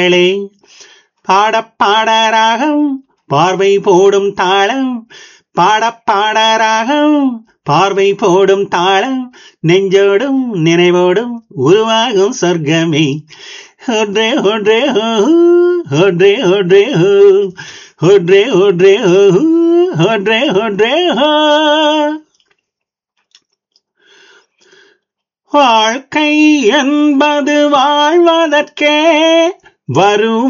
மேலே பாடப் பாடராகம் பார்வை போடும் தாளம் பாடப் பாடராகம் பார்வை போடும் தாளம் நெஞ்சோடும் நினைவோடும் உருவாகும் சொர்க்கமே ஒன்றே ஒன்றே ஓ, ஒன்றே ஒன்றே ஓ, ஒன்றே ஒன்றே ஓ, ஒன்றே ஒன்றே ஓ. வாழ்க்கை என்பது வாழ்வதற்கே வரும்